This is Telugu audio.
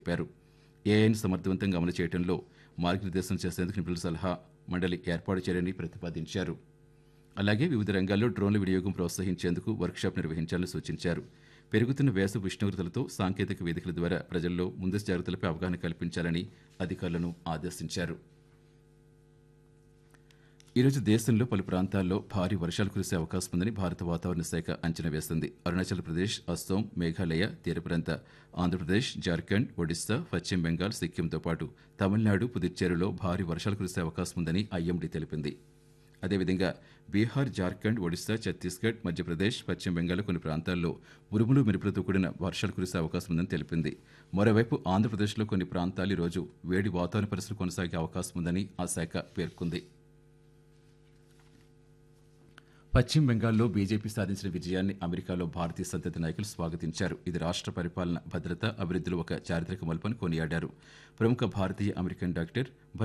చెప్పారు ఏఐని సమర్థవంతంగా అమలు చేయడంలో మార్గనిర్దేశం చేసేందుకు నిపుణుల సలహా మండలి ఏర్పాటు చేయాలని ప్రతిపాదించారు అలాగే వివిధ రంగాల్లో డ్రోన్ల వినియోగం ప్రోత్సహించేందుకు వర్క్షాప్ నిర్వహించాలని సూచించారు పెరుగుతున్న వేసవి ఉష్ణోగ్రతలతో సాంకేతిక వేదికల ద్వారా ప్రజల్లో ముందస్తు జాగ్రత్తలపై అవగాహన కల్పించాలని అధికారులను ఆదేశించారు ఈరోజు దేశంలో పలు ప్రాంతాల్లో భారీ వర్షాలు కురిసే అవకాశం ఉందని భారత వాతావరణ శాఖ అంచనా వేసింది అరుణాచల్ ప్రదేశ్ అస్సోం మేఘాలయ తీర ప్రాంత ఆంధ్రప్రదేశ్ జార్ఖండ్ ఒడిశా పశ్చిమ బెంగాల్ సిక్కింతో పాటు తమిళనాడు పుదుచ్చేరిలో భారీ వర్షాలు కురిసే అవకాశం ఉందని ఐఎండీ తెలిపింది అదేవిధంగా బీహార్ జార్ఖండ్ ఒడిశా ఛత్తీస్గఢ్ మధ్యప్రదేశ్ పశ్చిమ బెంగాల్ కొన్ని ప్రాంతాల్లో ఉరుములు మెరుపులతో కూడిన వర్షాలు కురిసే అవకాశం ఉందని తెలిపింది మరోవైపు ఆంధ్రప్రదేశ్లో కొన్ని ప్రాంతాలు ఈ రోజు వేడి వాతావరణ పరిస్థితులు కొనసాగే అవకాశం ఉందని ఆ శాఖ పేర్కొంది పశ్చిమ బెంగాల్లో బీజేపీ సాధించిన విజయాన్ని అమెరికాలో భారతీయ సంతతి నాయకులు స్వాగతించారు ఇది రాష్ట్ర పరిపాలన భద్రత అభివృద్ధిలో ఒక చారిత్రక మలుపని కొనియాడారు ప్రముఖ భారతీయ అమెరికన్ డాక్టర్